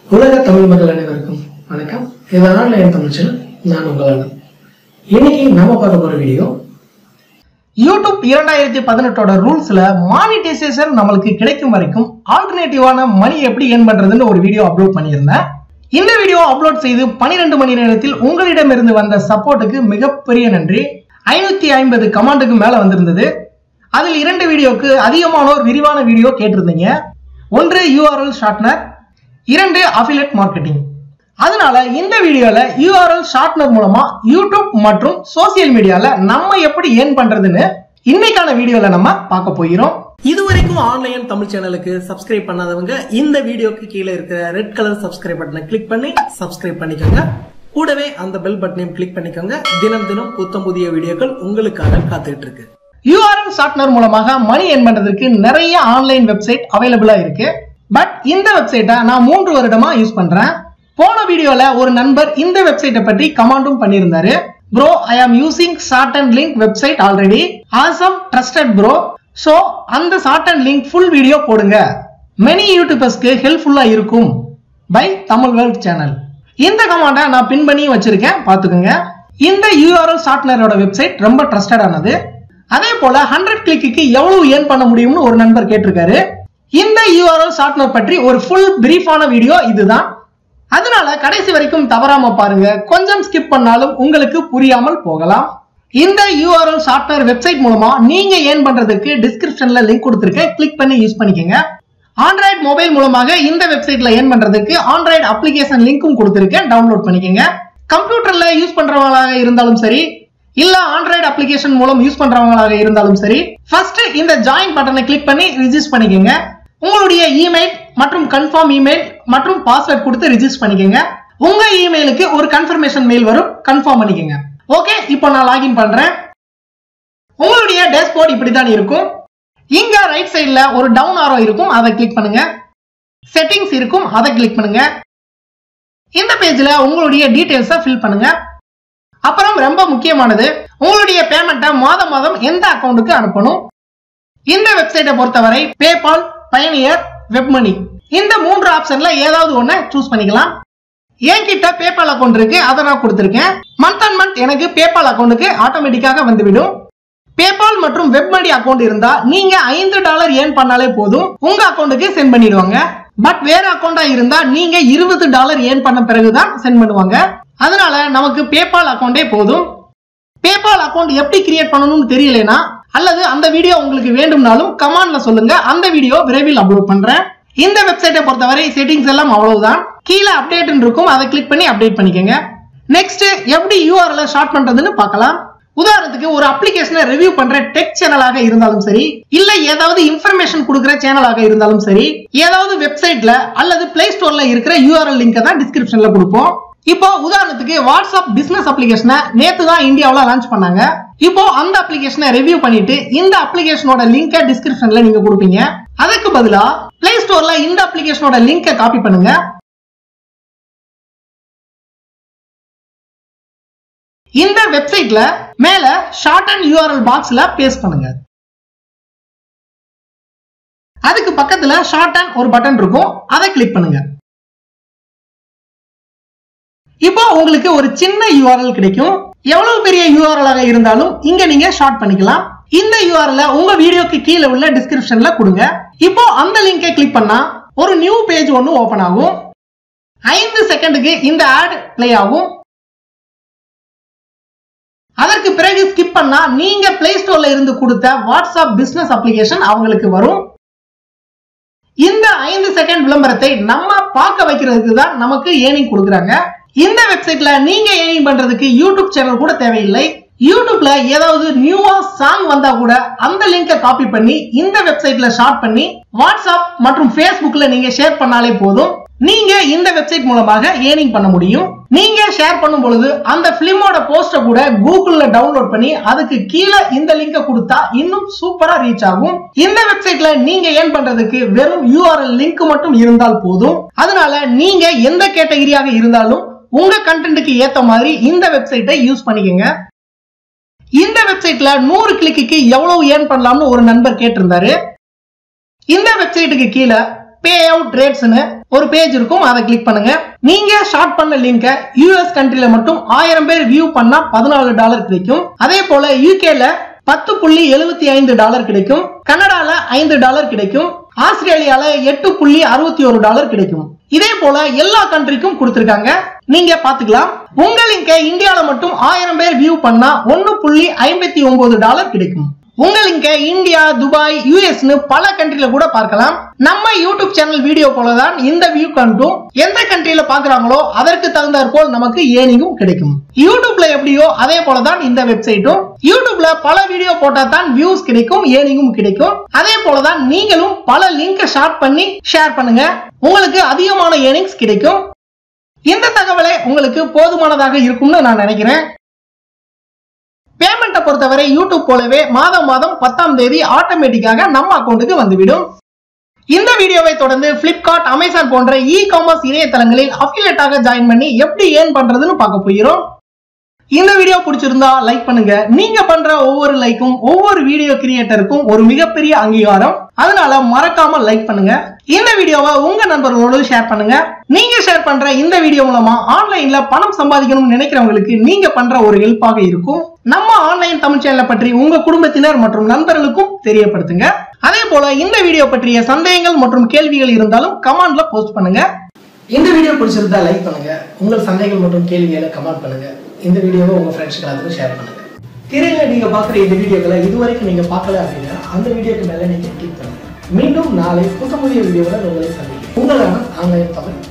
உலக தமிழ் மக்கள் அனைவருக்கும் வணக்கம் இது ஆன்லைன் தமிழ் சேனல் நான் உங்கள் அண்ணன் இன்னைக்கு நாம பார்க்க போற வீடியோ யூடியூப் இரண்டாயிரத்தி பதினெட்டோட ரூல்ஸ்ல மானிட்டைசேஷன் நம்மளுக்கு கிடைக்கும் வரைக்கும் ஆல்டர்னேட்டிவான மணி எப்படி ஏர்ன் பண்றதுன்னு ஒரு வீடியோ அப்லோட் பண்ணியிருந்தேன் இந்த வீடியோ அப்லோட் செய்து 12 மணி நேரத்தில் உங்களிடமிருந்து வந்த சப்போர்ட்டுக்கு மிகப்பெரிய நன்றி ஐநூத்தி ஐம்பது கமாண்டுக்கு மேல வந்திருந்தது அதில் இரண்டு வீடியோக்கு அதிகமானோர் விரிவான வீடியோ கேட்டிருந்தீங்க ஒன்று யூஆர்எல் ஷார்ட்னர் இரண்டு அஃபிலேட் மார்க்கெட்டிங் அதனால இந்த வீடியோல யூஆர்எல் ஷார்ட்னர் மூலமா யூடியூப் மற்றும் சோசியல் மீடியால நம்ம எப்படி ஏர்ன் பண்றதுன்னு இன்னைக்கான வீடியோல நம்ம பார்க்க போகிறோம் இதுவரைக்கும் ஆன்லைன் தமிழ் சேனலுக்கு சப்ஸ்கிரைப் பண்ணாதவங்க இந்த வீடியோக்கு கீழே இருக்கிற ரெட் கலர் சப்ஸ்கிரைப் பட்டனை கிளிக் பண்ணி சப்ஸ்கிரைப் பண்ணிக்கோங்க கூடவே அந்த பெல் பட்டனையும் கிளிக் பண்ணிக்கோங்க தினம் தினம் புத்தம் புதிய வீடியோக்கள் உங்களுக்காக காத்துட்டு இருக்கு யூஆர்எல் ஷார்ட்னர் மூலமாக மணி ஏர்ன் பண்றதுக்கு நிறைய ஆன்லைன் வெப்சைட் அவைலபிளா இருக்கு பட் இந்த வெப்சைட்டை நான் மூன்று வருடமா யூஸ் பண்றேன் போன வீடியோல ஒரு நண்பர் இந்த வெப்சைட்டை பற்றி கமாண்டும் பண்ணியிருந்தாரு bro I am using short and link website already awesome trusted bro so அந்த short and link full video போடுங்க மெனி யூடியூபர்ஸ்க்கு ஹெல்ப்ஃபுல்லா இருக்கும் பை தமிழ் வேர்ல்ட் சேனல் இந்த கமாண்டை நான் பின் பண்ணி வச்சிருக்கேன் பார்த்துக்கோங்க இந்த யூஆர்எல் ஷார்ட்னரோட வெப்சைட் ரொம்ப ட்ரஸ்டடானது அதே போல ஹண்ட்ரட் கிளிக்கு எவ்வளவு ஏர்ன் பண்ண முடியும்னு ஒரு நண்பர் கேட்டிருக்காரு இந்த யூஆர்எல் ஷார்ட்னர் பற்றி ஒரு ஃபுல் பிரீஃபான வீடியோ இதுதான் அதனால கடைசி வரைக்கும் தவறாம பாருங்க கொஞ்சம் ஸ்கிப் பண்ணாலும் உங்களுக்கு புரியாமல் போகலாம் இந்த யூஆர்எல் சாஃப்ட்வேர் வெப்சைட் மூலமா நீங்க ஏர்ன் பண்றதுக்கு டிஸ்கிரிப்ஷன்ல லிங்க் கொடுத்துருக்கேன் கிளிக் பண்ணி யூஸ் பண்ணிக்கோங்க ஆண்ட்ராய்டு மொபைல் மூலமாக இந்த வெப்சைட்ல ஏர்ன் பண்றதுக்கு ஆண்ட்ராய்டு அப்ளிகேஷன் லிங்க்கும் கொடுத்துருக்கேன் டவுன்லோட் பண்ணிக்கோங்க கம்ப்யூட்டர்ல யூஸ் பண்றவங்களாக இருந்தாலும் சரி இல்ல ஆண்ட்ராய்டு அப்ளிகேஷன் மூலம் யூஸ் பண்றவங்களாக இருந்தாலும் சரி ஃபர்ஸ்ட் இந்த ஜாயின் பட்டனை கிளிக் பண்ணி ரிஜிஸ்டர் பண்ணிக்கோங்க உங்களுடைய இமெயில் மற்றும் கன்ஃபார்ம் இமெயில் மற்றும் பாஸ்வேர்ட் கொடுத்து ரிஜிஸ்டர் பண்ணிக்கோங்க உங்க இமெயிலுக்கு ஒரு கன்ஃபர்மேஷன் மெயில் வரும் கன்ஃபார்ம் பண்ணிக்கோங்க ஓகே இப்போ நான் லாகின் பண்றேன் உங்களுடைய டேஷ்போர்ட் இப்படி தான் இருக்கும் இங்க ரைட் சைடுல ஒரு டவுன் ஆரோ இருக்கும் அதை கிளிக் பண்ணுங்க செட்டிங்ஸ் இருக்கும் அதை கிளிக் பண்ணுங்க இந்த பேஜ்ல உங்களுடைய டீடைல்ஸை ஃபில் பண்ணுங்க அப்புறம் ரொம்ப முக்கியமானது உங்களுடைய பேமெண்ட்டை மாதம் மாதம் எந்த அக்கௌண்ட்டுக்கு அனுப்பணும் இந்த வெப்சைட்டை பொறுத்தவரை பேபால் பயனியர் வெப்மணி இந்த மூன்று ஆப்ஷன்ல ஏதாவது ஒண்ணு சூஸ் பண்ணிக்கலாம் என்கிட்ட பேபால் அக்கௌண்ட் இருக்கு அதை நான் கொடுத்துருக்கேன் மந்த் அண்ட் மந்த் எனக்கு பேபால் அக்கௌண்ட்டுக்கு ஆட்டோமேட்டிக்காக வந்துவிடும் பேபால் மற்றும் வெப்மணி அக்கௌண்ட் இருந்தா நீங்க ஐந்து டாலர் ஏர்ன் பண்ணாலே போதும் உங்க அக்கௌண்ட்டுக்கு சென்ட் பண்ணிடுவாங்க பட் வேற அக்கௌண்டா இருந்தா நீங்க இருபது டாலர் ஏர்ன் பண்ண பிறகுதான் சென்ட் பண்ணுவாங்க அதனால நமக்கு பேபால் அக்கௌண்டே போதும் பேபால் அக்கௌண்ட் எப்படி கிரியேட் பண்ணணும்னு தெரியலனா அல்லது அந்த வீடியோ உங்களுக்கு வேண்டும்னாலும் கமெண்ட்ல சொல்லுங்க அந்த வீடியோ விரைவில் அப்லோட் பண்றேன் இந்த வெப்சைட்டை பொறுத்தவரை செட்டிங்ஸ் எல்லாம் அவ்வளவுதான் கீழே அப்டேட் இருக்கும் அதை கிளிக் பண்ணி அப்டேட் பண்ணிக்கோங்க நெக்ஸ்ட் எப்படி யூஆர்எல் ஷார்ட் பண்றதுன்னு பார்க்கலாம் உதாரணத்துக்கு ஒரு அப்ளிகேஷனை ரிவ்யூ பண்ற டெக் சேனலாக இருந்தாலும் சரி இல்ல ஏதாவது இன்ஃபர்மேஷன் கொடுக்குற சேனலாக இருந்தாலும் சரி ஏதாவது வெப்சைட்ல அல்லது பிளே ஸ்டோர்ல இருக்கிற யூஆர்எல் லிங்கை தான் டிஸ்கிரிப்ஷன்ல கொடுப்போம் இப்போ உதாரணத்துக்கு வாட்ஸ்அப் பிசினஸ் அப்ளிகேஷனை நேத்து தான் இந்தியாவில் லான்ச் பண்ணாங்க இப்போ அந்த அப்ளிகேஷனை ரிவ்யூ பண்ணிட்டு இந்த அப்ளிகேஷனோட லிங்கை டிஸ்கிரிப்ஷன்ல நீங்க கொடுப்பீங்க அதுக்கு பதிலா பிளே ஸ்டோர்ல இந்த அப்ளிகேஷனோட லிங்கை காப்பி பண்ணுங்க இந்த வெப்சைட்ல மேல ஷார்ட் அண்ட் யூஆர்எல் பாக்ஸ்ல பேஸ்ட் பண்ணுங்க அதுக்கு பக்கத்துல ஷார்ட் அண்ட் ஒரு பட்டன் இருக்கும் அதை கிளிக் பண்ணுங்க இப்போ உங்களுக்கு ஒரு சின்ன யூஆர்எல் கிடைக்கும் எவ்வளவு பெரிய யூஆர்எல் ஆக இருந்தாலும் இங்க நீங்க ஷார்ட் பண்ணிக்கலாம் இந்த யூஆர்எல் உங்க வீடியோக்கு கீழே உள்ள டிஸ்கிரிப்ஷன்ல கொடுங்க இப்போ அந்த லிங்கை கிளிக் பண்ணா ஒரு நியூ பேஜ் ஒன்று ஓபன் ஆகும் ஐந்து செகண்டுக்கு இந்த ஆட் பிளே ஆகும் அதற்கு பிறகு ஸ்கிப் பண்ணா நீங்க பிளே ஸ்டோர்ல இருந்து கொடுத்த வாட்ஸ்அப் பிசினஸ் அப்ளிகேஷன் அவங்களுக்கு வரும் இந்த ஐந்து செகண்ட் விளம்பரத்தை நம்ம பார்க்க வைக்கிறதுக்கு தான் நமக்கு ஏர்னிங் கொடுக்குறாங்க இந்த வெப்சைட்ல நீங்க ஏர்னிங் பண்றதுக்கு யூடியூப் சேனல் கூட தேவையில்லை யூடியூப்ல ஏதாவது நியூவா சாங் வந்தா கூட அந்த லிங்கை காப்பி பண்ணி இந்த வெப்சைட்ல ஷார்ட் பண்ணி வாட்ஸ்அப் மற்றும் ஃபேஸ்புக்ல நீங்க ஷேர் பண்ணாலே போதும் நீங்க இந்த வெப்சைட் மூலமாக ஏர்னிங் பண்ண முடியும் நீங்க ஷேர் பண்ணும் பொழுது அந்த பிலிமோட போஸ்டர் கூட கூகுள்ல டவுன்லோட் பண்ணி அதுக்கு கீழே இந்த லிங்கை கொடுத்தா இன்னும் சூப்பரா ரீச் ஆகும் இந்த வெப்சைட்ல நீங்க ஏர்ன் பண்றதுக்கு வெறும் யூஆர்எல் லிங்க் மட்டும் இருந்தால் போதும் அதனால நீங்க எந்த கேட்டகிரியாக இருந்தாலும் உங்க கண்டென்ட்டுக்கு ஏத்த மாதிரி இந்த வெப்சைட்டை யூஸ் பண்ணிக்கோங்க இந்த வெப்சைட்ல நூறு கிளிக்கு எவ்வளவு ஏர்ன் பண்ணலாம்னு ஒரு நண்பர் கேட்டிருந்தாரு இந்த வெப்சைட்டுக்கு கீழே பே அவுட் ரேட்ஸ்னு ஒரு பேஜ் இருக்கும் அதை கிளிக் பண்ணுங்க நீங்க ஷார்ட் பண்ண லிங்கை யூஎஸ் கண்ட்ரில மட்டும் ஆயிரம் பேர் வியூ பண்ணா பதினாலு டாலர் கிடைக்கும் அதே போல யூகேல பத்து புள்ளி எழுபத்தி ஐந்து டாலர் கிடைக்கும் கனடால ஐந்து டாலர் கிடைக்கும் ஆஸ்திரேலியால எட்டு புள்ளி அறுபத்தி ஒரு டாலர் கிடைக்கும் இதே போல எல்லா கண்ட்ரிக்கும் கொடுத்திருக்காங்க நீங்க பாத்துக்கலாம் உங்க லிங்கை இந்தியால மட்டும் ஆயிரம் பேர் வியூ பண்ணா ஒன்னு புள்ளி ஐம்பத்தி ஒன்பது டாலர் கிடைக்கும் உங்க லிங்கை இந்தியா துபாய் யூஎஸ்னு பல கண்ட்ரில கூட பார்க்கலாம் நம்ம யூடியூப் சேனல் வீடியோ போல தான் இந்த வியூ கண்டும் எந்த கண்ட்ரில பாக்குறாங்களோ அதற்கு தகுந்தாற் போல் நமக்கு ஏர்னிங்கும் கிடைக்கும் யூடியூப்ல எப்படியோ அதே போல தான் இந்த வெப்சைட்டும் யூடியூப்ல பல வீடியோ போட்டா தான் வியூஸ் கிடைக்கும் ஏர்னிங்கும் கிடைக்கும் அதே போல தான் நீங்களும் பல லிங்கை ஷார்ட் பண்ணி ஷேர் பண்ணுங்க உங்களுக்கு அதிகமான ஏர்னிங்ஸ் கிடைக்கும் இந்த தகவலே உங்களுக்கு போதுமானதாக இருக்கும்னு நான் நினைக்கிறேன் பேமெண்ட்டை பொறுத்தவரை யூடியூப் போலவே மாதம் மாதம் பத்தாம் தேதி ஆட்டோமேட்டிக்காக நம்ம அக்கௌண்ட்டுக்கு வந்துவிடும் இந்த வீடியோவை தொடர்ந்து Flipkart அமேசான் போன்ற இ காமர்ஸ் இணையதளங்களில் அஃபிலியேட்டாக ஜாயின் பண்ணி எப்படி ஏர்ன் பண்றதுன்னு பார்க்க போகிறோம் இந்த வீடியோ பிடிச்சிருந்தா லைக் பண்ணுங்க நீங்க பண்ற ஒவ்வொரு லைக்கும் ஒவ்வொரு வீடியோ கிரியேட்டருக்கும் ஒரு மிகப்பெரிய அங்கீகாரம் அதனால மறக்காம லைக் பண்ணுங்க இந்த வீடியோவை உங்க நண்பர்களோடு ஷேர் பண்ணுங்க நீங்க ஷேர் பண்ற இந்த வீடியோ மூலமா ஆன்லைன்ல பணம் சம்பாதிக்கணும்னு நினைக்கிறவங்களுக்கு நீங்க பண்ற ஒரு ஹெல்ப்பாக இருக்கும் நம்ம ஆன்லைன் தமிழ் சேனலை பற்றி உங்க குடும்பத்தினர் மற்றும் நண்பர்களுக்கும் தெரியப்படுத்துங்க அதே போல இந்த வீடியோ பற்றிய சந்தேகங்கள் மற்றும் கேள்விகள் இருந்தாலும் கமெண்ட்ல போஸ்ட் பண்ணுங்க இந்த வீடியோ பிடிச்சிருந்தா லைக் பண்ணுங்க உங்கள் சந்தேகங்கள் மற்றும் கேள்விகளை கமெண்ட் பண்ணுங்க இந்த வீடியோவை உங்க ஃப்ரெண்ட்ஸ்க்கு எல்லாத்துக்கும் ஷேர் பண்ணுங்க திரையில நீங்க பார்க்குற இந்த வீடியோக்களை இதுவரைக்கும் நீங்க பார்க்கல அப்படின்னா அந்த வீடியோக்கு மேல நீங்க கிளிக் பண்ணுங்க மீண்டும் நாளை புத்த புதிய வீடியோவில் உங்களை சந்திக்கிறேன் உங்களான ஆன்லைன் தமிழ்